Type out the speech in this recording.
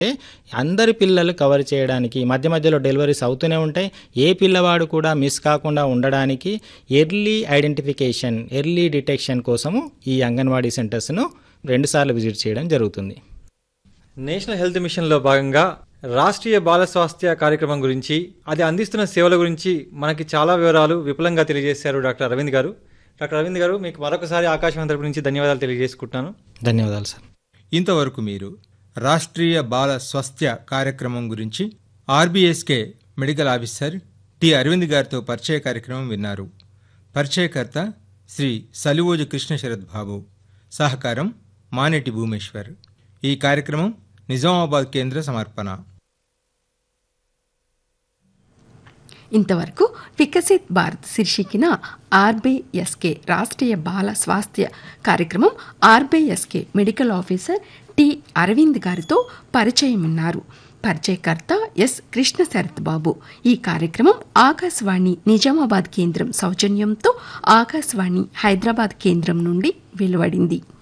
అందరి పిల్లలు కవర్ చేయడానికి మధ్య మధ్యలో డెలివరీస్ అవుతూనే ఉంటాయి ఏ పిల్లవాడు కూడా మిస్ కాకుండా ఉండడానికి ఎర్లీ ఐడెంటిఫికేషన్ ఎర్లీ డిటెక్షన్ కోసము ఈ అంగన్వాడీ సెంటర్స్ను రెండుసార్లు విజిట్ చేయడం జరుగుతుంది నేషనల్ హెల్త్ మిషన్లో భాగంగా రాష్ట్రీయ బాల స్వాస్థ్య కార్యక్రమం గురించి అది అందిస్తున్న సేవల గురించి మనకి చాలా వివరాలు విపులంగా తెలియజేశారు డాక్టర్ అరవింద్ గారు డాక్టర్ అరవింద్ గారు మీకు మరొకసారి ఆకాశవాణి తరపు నుంచి ధన్యవాదాలు తెలియజేసుకుంటున్నాను ధన్యవాదాలు సార్ ఇంతవరకు మీరు రాష్ట్రీయ బాల స్వాస్థ్య కార్యక్రమం గురించి RBSK medical officer T Aravind గారితో పరిచయ కార్యక్రమం విన్నారు పరిచయకర్త శ్రీ సలివోజు కృష్ణ శరత్ బాబు సహకారం మానేటి భూమేశ్వర్ ఈ కార్యక్రమం నిజామాబాద్ కేంద్ర సమర్పణ ఇంతవరకు వికసిత్ భారత్ శీర్షికన ఆర్బీఎస్కే రాష్ట్రీయ బాల స్వాస్థ్య కార్యక్రమం RBSK medical officer T Aravind గారితో పరిచయం ఉన్నారు పరిచయకర్త ఎస్ కృష్ణ శరత్ బాబు ఈ కార్యక్రమం ఆకాశవాణి నిజామాబాద్ కేంద్రం సౌజన్యంతో ఆకాశవాణి హైదరాబాద్ కేంద్రం నుండి వెలువడింది